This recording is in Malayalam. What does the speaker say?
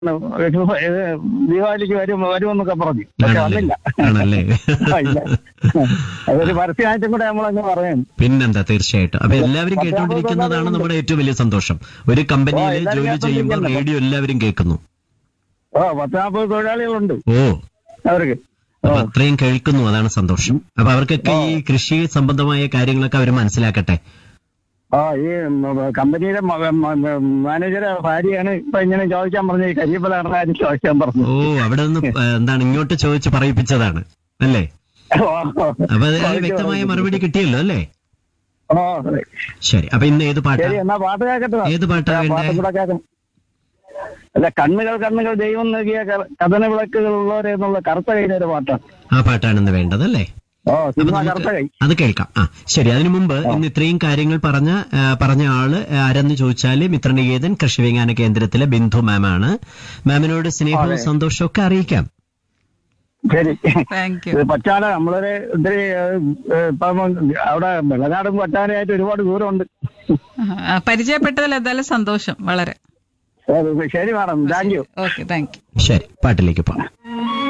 ഇത് ദീപാവലിക്ക് വരും വരുമെന്നൊക്കെ പറഞ്ഞു പക്ഷെ വന്നില്ല ആണല്ലേ ആ, ഇല്ല. അതൊരു പരസ്യമായിട്ടും കൂടെ നമ്മളങ്ങ് പറയാം പിന്നെന്താ തീർച്ചയായിട്ടും അപ്പൊ എല്ലാവരും കേട്ടുകൊണ്ടിരിക്കുന്നതാണ് നമ്മുടെ ഏറ്റവും വലിയ സന്തോഷം ഒരു ഓ, കമ്പനിയിൽ എല്ലാവരും ജോലി ചെയ്യുമ്പോൾ കേട്ടോണ്ടിരിക്കുന്നുണ്ട്. റേഡിയോ എല്ലാവരും കേൾക്കുന്നു ഓ പത്ത് നാൽപ്പത് തൊഴിലാളികളുണ്ട് ഓ അവർക്ക് അപ്പൊ അത്രയും കേൾക്കുന്നു അതാണ് സന്തോഷം അപ്പൊ അവർക്കൊക്കെ ഈ കൃഷി സംബന്ധമായ കാര്യങ്ങളൊക്കെ അവർ മനസ്സിലാക്കട്ടെ ആ ഈ ഉം, കമ്പനിയുടെ മ- മ- മ- മാനേജറെ ഭാര്യയാണ് ഇപ്പൊ ഇങ്ങനെ ചോദിക്കാൻ പറഞ്ഞു ഈ കരിയപ്പല കാര്യം ചോദിക്കാൻ പറഞ്ഞു ഓ അവിടെ നിന്ന് ഏ, എന്താണ് ഇങ്ങോട്ട് ചോദിച്ച് പറയിപ്പിച്ചതാണ് അല്ലേ ഓ, അപ്പൊ അത് അത് വ്യക്തമായ മറുപടി കിട്ടിയല്ലോ അല്ലേ ഓ, അതെ. ശരി അപ്പൊ ഇന്ന് ഏത് പാട്ടാ ശരി എന്നാ പാട്ട് കേൾക്കട്ടെ ഏത് പാട്ടാ ആ, വേണ്ടേ? പാട്ടും കൂടെ കേൾക്കണം അല്ല കണ്ണുകൾ കണ്ണുകൾ ദൈവം നൽകിയ ക- കഥന വിളക്കുകൾ ഉള്ളവരെ എന്നുള്ള കറുത്ത കൈയുടെ ഒരു പാട്ടാണ് ആ പാട്ടാണെന്ന് വേണ്ടത് അല്ലേ ഓ അപ്പൊ സിനിമ നമുക്ക് കറുത്ത കൈ അത് കേൾക്കാം ആ ശരി അതിനു മുമ്പ് ഇന്ന് ഇത്രയും കാര്യങ്ങൾ പറഞ്ഞ ആ, പറഞ്ഞ ആള് ആരെന്ന് ചോദിച്ചാല് മിത്രനികേതൻ കൃഷി വിജ്ഞാന കേന്ദ്രത്തിലെ ബിന്ദു മാം ആണ് മാമിനോട് സ്നേഹവും സന്തോഷവും ഒക്കെ അറിയിക്കാം ശരി താങ്ക് യു ഇത് പച്ചാല നമ്മളൊരു ഇത്തിരി ഏഹ്, ഏഹ്, ഇപ്പം അവിടെ വെള്ളനാടും പച്ചാനയായിട്ട് ഒരുപാട് ദൂരമുണ്ട് പരിചയപ്പെട്ടതിൽ എന്തായാലും സന്തോഷം വളരെ ശരി madam thank you okay thank you ശരി പാട്ടിലേക്ക് പോകാം